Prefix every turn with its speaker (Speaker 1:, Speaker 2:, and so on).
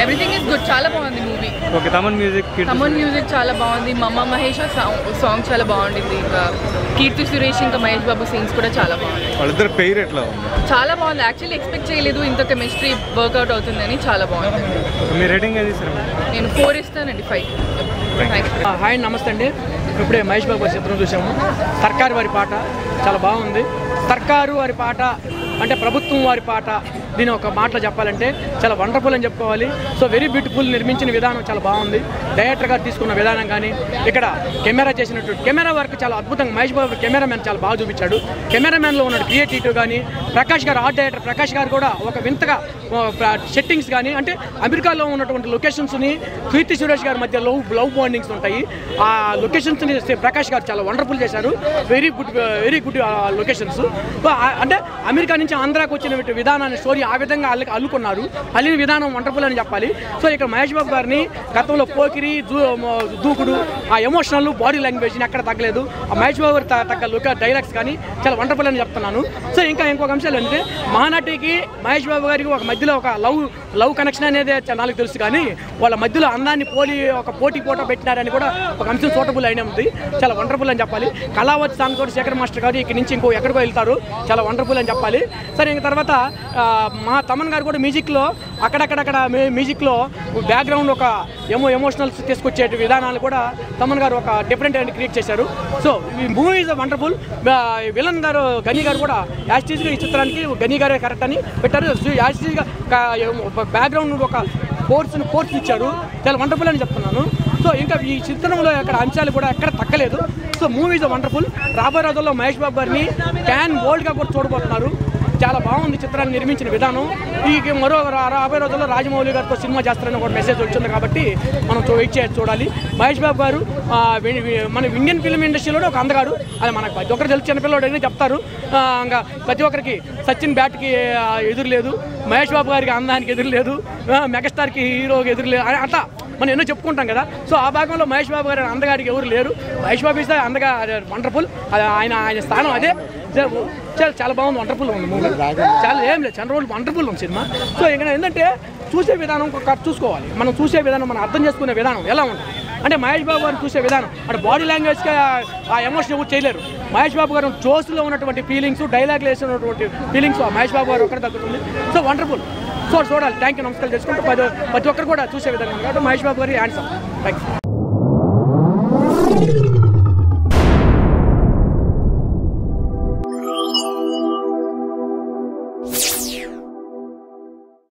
Speaker 1: everything is good చాలా బాగుంది movie
Speaker 2: okay Thaman music
Speaker 1: Thaman music చాలా బాగుంది మమ్మ మహేష్ సాంగ్ సాంగ్ చాలా బాగుండింది ఇంకా కీర్తి సురేష్ ఇంకా మహేష్ బాబు సీన్స్ కూడా చాలా బాగుంది
Speaker 2: వాళ్ళిద్దరు పెయిర్ ఎట్లా ఉంది
Speaker 1: చాలా బాగుంది యాక్చువల్లీ ఎక్స్పెక్ట్ చేయలేదు ఇంత కెమిస్ట్రీ వర్కౌట్ అవుతుందని చాలా బాగుంది
Speaker 2: మీ రేటింగ్ ఏది సార్
Speaker 1: నేను ఫోర్ ఇస్తానండి ఫైవ్ థ్యాంక్ యూ
Speaker 3: హాయ్ నమస్తే అండి ఇప్పుడే మహేష్ బాబు గారి చిత్రం చూసాము సర్కారు వారి పాట చాలా బాగుంది సర్కారు వారి పాట అంటే ప్రభుత్వం వారి పాట దీని ఒక మాటలో చెప్పాలంటే చాలా వండర్ఫుల్ అని చెప్పుకోవాలి సో వెరీ బ్యూటిఫుల్ నిర్మించిన విధానం చాలా బాగుంది డైరెక్టర్ గారు తీసుకున్న విధానం కానీ ఇక్కడ కెమెరా చేసినట్టు కెమెరా వర్క్ చాలా అద్భుతంగా మహేష్ బాబు కెమెరామెన్ చాలా బాగా చూపించాడు కెమెరామెన్లో ఉన్న క్రియేటివిటీ కానీ ప్రకాష్ గారు ఆర్ట్ డైరెక్టర్ ప్రకాష్ గారు కూడా ఒక వింతగా సెట్టింగ్స్ కానీ అంటే అమెరికాలో ఉన్నటువంటి లొకేషన్స్ని కీర్తి సురేష్ గారి మధ్య లవ్ లవ్ బాండింగ్స్ ఉంటాయి ఆ లొకేషన్స్ని ప్రకాష్ గారు చాలా వండర్ఫుల్ చేశారు very good very good locations అంటే అమెరికా నుంచి ఆంధ్రాకి వచ్చిన విధానాన్ని స్టోరీ ఆ విధంగా అల్లు అల్లుకున్నారు అల్లిన విధానం వండర్ఫుల్ అని చెప్పాలి సో ఇక్కడ మహేష్ బాబు గారిని గతంలో పోకిరి జూ దూకుడు ఆ ఎమోషనల్ బాడీ లాంగ్వేజ్ని ఎక్కడ తగ్గలేదు ఆ మహేష్ బాబు గారి త- తగ్గ లుక్ డైలాగ్స్ కానీ చాలా వండర్ఫుల్ అని చెప్తున్నాను సో ఇంకా ఇంకొక అంశాలు అంటే మహానటికి మహేష్ బాబు గారికి ఒక మధ్యలో ఒక లవ్ లవ్ కనెక్షన్ అనేది చ- నాకు తెలుసు కానీ వాళ్ళ మధ్యలో అందాన్ని పోలి ఒక పోటీ పోటో పెట్టినారని కూడా ఒక అంశం సూటబుల్ అయిన ఉంది చాలా వండర్ఫుల్ అని చెప్పాలి కళావతి సాంగ్ తోటి శేఖర్ మాస్టర్ గారు ఇక్కడి నుంచి ఇంకో ఎక్కడికో వెళ్తారు చాలా వండర్ఫుల్ అని చెప్పాలి సరే ఇంక తర్వాత ఆ, మా తమన్ గారు కూడా మ్యూజిక్లో అక్కడక్కడక్కడ మ్యూ- మ్యూజిక్లో బ్యాక్గ్రౌండ్ ఒక ఎమో ఎమోషనల్స్ తీసుకొచ్చే విధానాలు కూడా తమన్ గారు ఒక డిఫరెంట్ అండ్ క్రియేట్ చేశారు సో ఈ మూవీ ఇస్ వండర్ఫుల్ విలన్ గారు గని గారు కూడా యాస్టీజ్గా ఈ చిత్రానికి గని గారే కరెక్ట్ అని పెట్టారు యాస్టీజ్గా బ్యాక్గ్రౌండ్ ఒక కోర్స్ని కోర్స్ ఇచ్చారు చాలా వండర్ఫుల్ అని చెప్తున్నాను సో ఇంకా ఈ చిత్రంలో అక్కడ అంశాలు కూడా ఎక్కడ తగ్గలేదు సో మూవీస్ వండర్ఫుల్ రాబోయే రోజుల్లో మహేష్ బాబు గారిని క్యాన్ వరల్డ్గా కూడా చూడబోతున్నారు చాలా బాగుంది చిత్రాన్ని నిర్మించిన విధానం ఈ మరో రా- రాబోయే రోజుల్లో రాజమౌళి గారితో సినిమా చేస్తారని ఒక మెసేజ్ వచ్చింది కాబట్టి మనం చూ- వెయిట్ చేసి చూడాలి మహేష్ బాబు గారు ఆ, వి- వి- మన ఇండియన్ ఫిల్మ్ ఇండస్ట్రీలో ఒక అందగాడు అది మనకు ప్రతి ఒక్కరు తెలిసి చిన్నపిల్లడు అని చెప్తారు ఆ, ఇంకా ప్రతి ఒక్కరికి సచిన్ బ్యాట్కి ఆ, ఎదురు లేదు మహేష్ బాబు గారికి అందానికి ఎదురు లేదు ఆ, మెగాస్టార్కి హీరోకి ఎదురు లేదు అని అట్లా మనం ఎన్నో చెప్పుకుంటాం కదా సో ఆ భాగంలో మహేష్ బాబు గారు అందగారికి ఎవరు లేరు మహేష్ బాబు ఇస్తే అందగా వండర్ఫుల్ ఆయన ఆయన స్థానం అదే చాలా చాలా బాగుంది వండర్ఫుల్ ఉంది మూవీ చాలా ఏం లేదు చాలా రోజులు వండర్ఫుల్ ఉంది సినిమా సో ఇక్కడ ఏంటంటే చూసే విధానం ఒక చూసుకోవాలి మనం చూసే విధానం మనం అర్థం చేసుకునే విధానం ఎలా ఉంటుంది అంటే మహేష్ బాబు గారిని చూసే విధానం అంటే బాడీ లాంగ్వేజ్గా ఆ ఎమోషన్ ఎవరు చేయలేరు మహేష్ బాబు గారు జోస్లో ఉన్నటువంటి ఫీలింగ్స్ డైలాగ్ వేసినటువంటి ఫీలింగ్స్ మహేష్ బాబు గారు ఒక్కడే తగ్గుతుంది సో వండర్ఫుల్ సో చూడాలి థ్యాంక్ యూ నమస్కారం చేసుకుంటూ ప్రతి ప్రతి ఒక్కరు కూడా చూసే విధంగా కాబట్టి మహేష్ బాబు గారి ఆన్సర్ థ్యాంక్ యూ